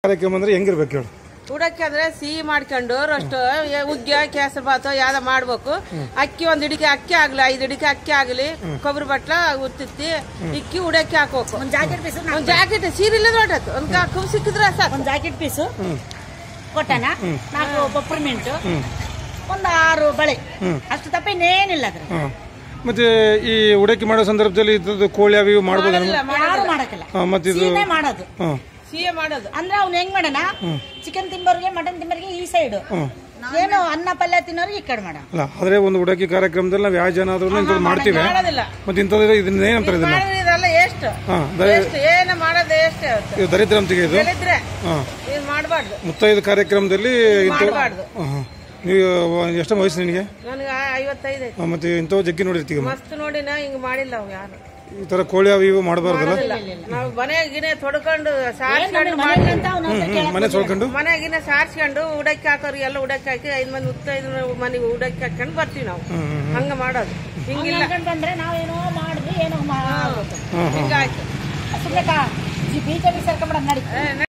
ಕಾರ್ಯಕ್ರಮ ಅಂದ್ರೆ ಹೆಂಗಿರ್ಬೇಕು ಹೇಳು ಉಡಕ್ಕೆ ಅಂದ್ರೆ ಸಿಹಿ ಮಾಡ್ಕೊಂಡು ರೊಷ್ಟು ಉಗ್ಗಿ ಕೇಸರಿ ಭಾತ ಯಾವ್ದ ಮಾಡ್ಬೇಕು ಅಕ್ಕಿ ಒಂದ್ ಹಿಡಿಕೆ ಅಕ್ಕಿ ಆಗ್ಲಿ ಐದ್ ಹಿಡಿಕೆ ಅಕ್ಕಿ ಆಗ್ಲಿ ಕೊಬ್ಬರಿ ಬಟ್ಲ ಉತ್ತಿತ್ತಿ ಇಕ್ಕಿ ಉಡಕ್ಕೆ ಹಾಕ್ಬೇಕು ಒಂದ್ ಜಾಕೆಟ್ ಪೀಸು ಒಂದ್ ಜಾಕೆಟ್ ಸೀರೆ ಇಲ್ಲ ನೋಡತ್ತು ಒಂದ್ ಕಾಕು ಸಿಕ್ಕಿದ್ರೆ ಸಾಕು ಒಂದ್ ಜಾಕೆಟ್ ಪೀಸು ಕೊಟ್ಟನ ನಾಲ್ಕು ಪಪ್ರಮೆಂಟ್ ಒಂದು ಆರು ಬಳೆ ಅಷ್ಟು ತಪ್ಪ ಇನ್ನೇನಿಲ್ಲ ಅದ್ರ ಹಾ. ಮತ್ತೆ ಈ ಉಡಕಿ ಮಾಡೋ ಸಂದರ್ಭದಲ್ಲಿ ಇದ್ರದ್ದು ಕೋಳಿ ಅವು ಇವು ಮಾಡ್ಬೋದು ಇಲ್ಲ, ಯಾರು ಮಾಡಕ್ಕಿಲ್ಲ ಹಾ, ಮತ್ತಿದು ಸೀನೆ ಮಾಡೋದು ಹಾಂ ಸಿಹಿ ಮಾಡೋದು ಅಂದ್ರೆ ಅವ್ನು ಹೆಂಗ್ ಮಾಡಣ ಚಿಕನ್ ತಿಂಬರ್ಗೆ ಮಟನ್ ತಿಂಬರ್ಗೆ ಈ ಸೈಡ್ ಏನು ಅನ್ನ ಪಲ್ಯ ತಿನ್ನೋರಿಗೆ ಈ ಕಡೆ ಮಾಡ ಅಲ್ಲ ಆದ್ರೆ ಒಂದು ಉಡಕಿ ಕಾರ್ಯಕ್ರಮದಲ್ಲಿ ನಾವು ಯಾವ ಜನ ಆದ್ರೂ ಇಂಥದ್ದು ಮಾಡ್ತೀವಿ ಮಾಡೋದಿಲ್ಲ ಮತ್ತೆ ಇಂಥದ್ದು ಇದನ್ನ ಏನಂತಾರೆ ಇದನ್ನ ಮಾಡಿದ್ರೆ ಇದೆಲ್ಲ ಎಷ್ಟು ಹಾ, ದರಿ- ಎಷ್ಟು ಏನು ಮಾಡೋದು ಎಷ್ಟು ಇದು ದರಿದ್ರ ಅಂತಿಗೆ ಇದು ಹೇಳಿದ್ರೆ ಹಾಂ ಇದು ಮಾಡಬಾರ್ದು ಮುತ್ತೈದು ಕಾರ್ಯಕ್ರಮದಲ್ಲಿ ಇಂಥ ಮಾಡಬಾರ್ದು ಹಾಂ ನೀವು ಎಷ್ಟು ವಯಸ್ಸು ನಿನಗೆ ನನಗೆ ಐವತ್ತೈದು ಐತಿ ಆ, ಮತ್ತೆ ಇಂಥವು ಜಗ್ಗಿ ನೋಡಿರ್ತೀವಿ ಮಸ್ತ್ ನೋಡಿನ ಹಿಂಗ್ ಮಾಡಿಲ್ಲ ಅವ್ ಯಾರು ಈ ತರ ಕೋಳಿ ಅವು ಇವು ಮಾಡಬಾರ್ದಲ್ಲ ಇಲ್ಲ ನಾವು ಮನೆಗಿನೇ ತೊಡ್ಕೊಂಡು ಸಾರಿಸ್ಕೊಂಡು ಮನೆಗೆ ಅಂತ ಅವ್ನು ಮನೆ ತೊಳ್ಕೊಂಡು ಮನೆಗಿನ ಸಾರಿಸ್ಕೊಂಡು ಉಡಕ್ಕಿ ಹಾಕೋರು ಎಲ್ಲ ಉಡಕ್ಕಿ ಹಾಕಿ ಐದ್ ಮಂದಿ ಉತ್ತೈದು ಮನೆಗೆ ಉಡಕ್ಕಿ ಹಾಕೊಂಡು ಬರ್ತೀವಿ ನಾವು ಹಂಗ ಮಾಡೋದು ಹಿಂಗಿಲ್ಲ ಬಂದ್ರೆ ನಾವೇನೋ ಮಾಡಿದ್ವಿ ಏನೋ ಮಾಡ್ಬೇಕು ಹಾಂ ಹಾಂ ಹಿಂಗಾಯ್ತು ಸುಮ್ಮನೆ ಬೀಜ ಬೀಜ ಸರ್ಕೊಂಬಿಡ ನಡಿ